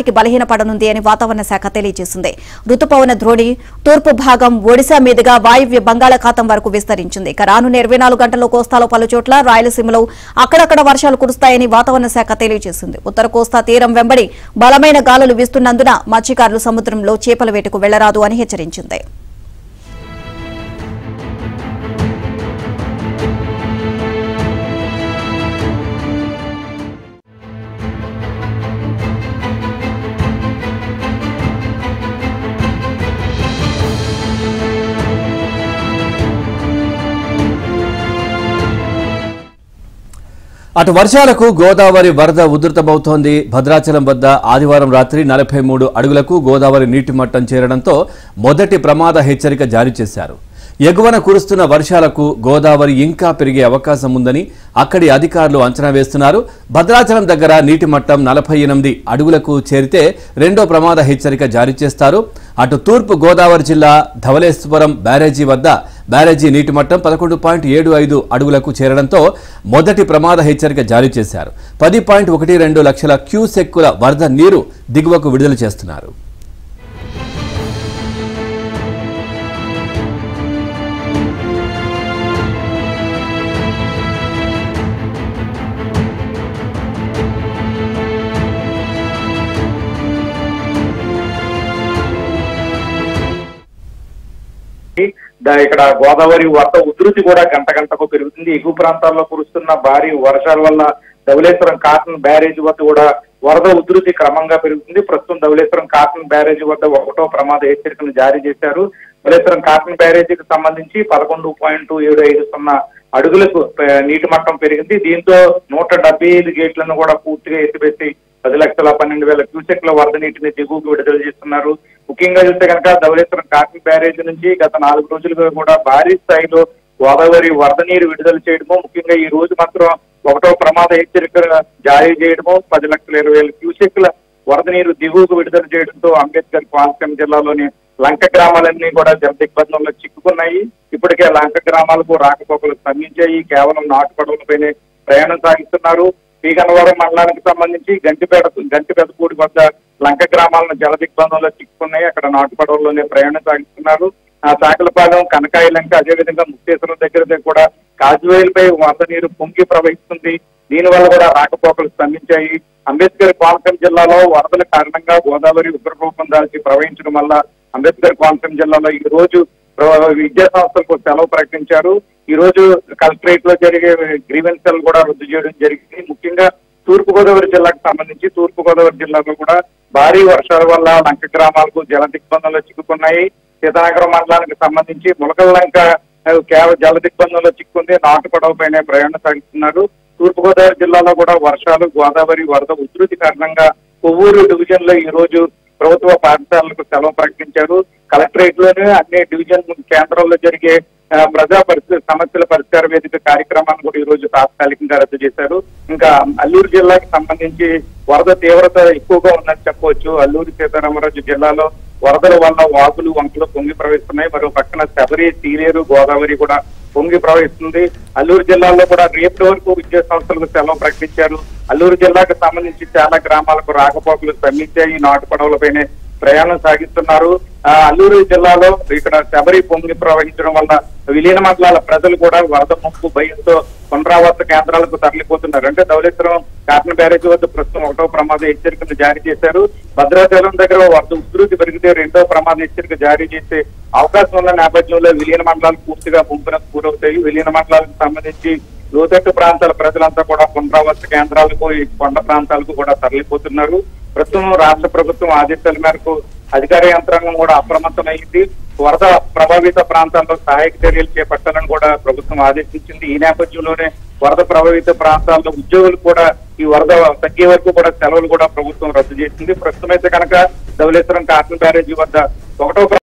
నాటికి బలహీనపడనుంది అని వాతావరణ శాఖ తెలియజేసింది రుతుపవన ద్రోణి తూర్పు భాగం ఒడిశా మీదుగా వాయువ్య బంగాళాఖాతం వరకు విస్తరించింది ఇక రానున్న ఇరవై నాలుగు గంటల్లో కోస్తాలో పలు చోట్ల రాయలసీమలో అక్కడక్కడ వర్షాలు కురుస్తాయని వాతావరణ శాఖ తెలియజేసింది ఉత్తర కోస్తా తీరం వెంబడి బలమైన గాలులు వీస్తున్నందున మత్స్యకారులు సముద్రంలో చేపల వేటకు వెళ్లరాదు అని హెచ్చరించింది అటు వర్షాలకు గోదావరి వరద ఉధృతమవుతోంది భద్రాచలం వద్ద ఆదివారం రాత్రి నలభై మూడు అడుగులకు గోదావరి నీటి మట్టం చేరడంతో మొదటి ప్రమాద హెచ్చరిక జారీ చేశారు ఎగువన కురుస్తున్న వర్షాలకు గోదావరి ఇంకా పెరిగే అవకాశం ఉందని అక్కడి అధికారులు అంచనా వేస్తున్నారు భద్రాచలం దగ్గర నీటి మట్టం నలభై ఎనిమిది అడుగులకు చేరితే రెండో ప్రమాద హెచ్చరిక జారీ చేస్తారు అటు తూర్పు గోదావరి జిల్లా ధవళేశ్వరం బ్యారేజీ వద్ద బ్యారేజీ నీటి మట్టం పదకొండు పాయింట్ ఏడు ఐదు అడుగులకు చేరడంతో మొదటి ప్రమాద హెచ్చరిక జారీ చేశారు పది పాయింట్ ఒకటి రెండు లక్షల క్యూసెక్కుల వరద నీరు దిగువకు విడుదల చేస్తున్నారు దా- ఇక్కడ గోదావరి వరద ఉధృతి కూడా గంట గంటకు పెరుగుతుంది ఎగువ ప్రాంతాల్లో కురుస్తున్న భారీ వర్షాల వల్ల ధవళేశ్వరం కాటన్ బ్యారేజ్ వద్ద కూడా వరద ఉధృతి క్రమంగా పెరుగుతుంది ప్రస్తుతం ధవళేశ్వరం కాటన్ బ్యారేజ్ వద్ద ఒకటో ప్రమాద హెచ్చరికను జారీ చేశారు ధవళేశ్వరం కాటన్ బ్యారేజీకి సంబంధించి పదకొండు పాయింట్ ఏడు ఐదు సున్నా అడుగులకు ప- నీటి మట్టం పెరిగింది దీంతో నూట డెబ్బై ఐదు గేట్లను కూడా పూర్తిగా ఎత్తిపెట్టి పది లక్షల పన్నెండు వేల క్యూసెక్ల వరద నీటిని దిగువకు విడుదల చేస్తున్నారు ముఖ్యంగా చూస్తే కనుక ధవళేశ్వరం కాటన్ బ్యారేజ్ నుంచి గత నాలుగు రోజులుగా కూడా భారీ స్థాయిలో గోదావరి వరద నీరు విడుదల చేయడము ముఖ్యంగా ఈ రోజు మాత్రం ఒకటో ప్రమాద హెచ్చరిక జారీ చేయడము పది లక్షల ఇరవై వేల క్యూసెక్ల వరద నీరు దిగువకు విడుదల చేయడంతో అంబేద్కర్ కోనసీమ జిల్లాలోని లంక గ్రామాలన్నీ కూడా జల దిగ్బంధంలో చిక్కుకున్నాయి ఇప్పటికే లంక గ్రామాలకు రాకపోకలు స్తంభించాయి కేవలం నాటు పడవలపైనే ప్రయాణం సాగిస్తున్నారు పీగనవరం మండలానికి సంబంధించి గంటిపేట గంటిపెదపూడి వద్ద లంక గ్రామాలను జల దిగ్బంధంలో చిక్కుకున్నాయి అక్కడ నాటు పడవల్లోనే ప్రయాణం సాగిస్తున్నారు ఆ చాకలపాలెం కనకాయ లంక అదేవిధంగా ముక్తేశ్వరం దగ్గర కూడా కాజువేలపై వరద నీరు పొంగి ప్రవహిస్తుంది దీనివల్ల కూడా రాకపోకలు స్తంభించాయి అంబేద్కర్ కోనసీమ జిల్లాలో వరదల కారణంగా గోదావరి ఉగ్రరూపం దాల్చి ప్రవహించడం వల్ల అంబేద్కర్ కోనసీమ జిల్లాలో ఈ రోజు ప్ర- విద్యా సంస్థలకు సెలవు ప్రకటించారు ఈ రోజు కలెక్టరేట్ లో జరిగే గ్రీవెన్స్ కూడా రద్దు చేయడం జరిగింది ముఖ్యంగా తూర్పు గోదావరి జిల్లాకు సంబంధించి తూర్పు గోదావరి జిల్లాలో కూడా భారీ వర్షాల వల్ల లంక గ్రామాలకు జల దిగ్బంధంలో చిక్కుకున్నాయి సీతానగరం మండలానికి సంబంధించి ములకల లంక ఆ, కేవలం జల దిగ్బంధంలో చిక్కుంది నాటు పడవ పైన ప్రయాణం సాగిస్తున్నారు తూర్పు గోదావరి జిల్లాలో కూడా వర్షాలు గోదావరి వరద ఉధృతి కారణంగా కొవ్వూరు డివిజన్ లో ఈ రోజు ప్రభుత్వ పాఠశాలలకు సెలవు ప్రకటించారు కలెక్టరేట్ లోనే అన్ని డివిజన్ కేంద్రాల్లో జరిగే ఆ, ప్రజా పరిస్థితి సమస్యల పరిష్కార వేదిక కార్యక్రమాన్ని కూడా ఈ రోజు తాత్కాలికంగా రద్దు చేశారు ఇంకా అల్లూరు జిల్లాకి సంబంధించి వరద తీవ్రత ఎక్కువగా ఉందని చెప్పవచ్చు అల్లూరు సీతారామరాజు జిల్లాలో వరదల వల్ల వాగులు వంకలు పొంగి ప్రవహిస్తున్నాయి మరో పక్కన శబరి తీరేరు గోదావరి కూడా పొంగి ప్రవహిస్తుంది అల్లూరు జిల్లాలో కూడా రేపటి వరకు విద్యా సంస్థలకు సెలవు ప్రకటించారు అల్లూరు జిల్లాకు సంబంధించి చాలా గ్రామాలకు రాకపోకలు స్తంభించాయి నాటు పడవలపైనే ప్రయాణం సాగిస్తున్నారు ఆ, అల్లూరు జిల్లాలో ఇక్కడ శబరి పొంగి ప్రవహించడం వల్ల విలీన మండలాల ప్రజలు కూడా వరద ముంపు భయంతో పునరావాస కేంద్రాలకు తరలిపోతున్నారు అంటే ధవళేశ్వరం కాటన్ బ్యారేజ్ వద్ద ప్రస్తుతం ఒకటో ప్రమాద హెచ్చరికను జారీ చేశారు భద్రాచలం దగ్గర వరద ఉధృతి పెరిగితే రెండో ప్రమాద హెచ్చరిక జారీ చేసే అవకాశం ఉన్న నేపథ్యంలో విలీన మండలాలు పూర్తిగా ముంపునకు గురవుతాయి విలీన మండలాలకు సంబంధించి లోతట్టు ప్రాంతాల ప్రజలంతా కూడా పునరావాస కేంద్రాలకు ఈ కొండ ప్రాంతాలకు కూడా తరలిపోతున్నారు ప్రస్తుతం రాష్ట్ర ప్రభుత్వం ఆదేశాల మేరకు అధికార యంత్రాంగం కూడా అప్రమత్తమైంది వరద ప్రభావిత ప్రాంతాల్లో సహాయక చర్యలు చేపట్టాలని కూడా ప్రభుత్వం ఆదేశించింది ఈ నేపథ్యంలోనే వరద ప్రభావిత ప్రాంతాల్లో ఉద్యోగులు కూడా ఈ వరద తగ్గే వరకు కూడా సెలవులు కూడా ప్రభుత్వం రద్దు చేసింది ప్రస్తుతం అయితే కనుక ధవళేశ్వరం కాటన్ బ్యారేజీ వద్ద ఒకటో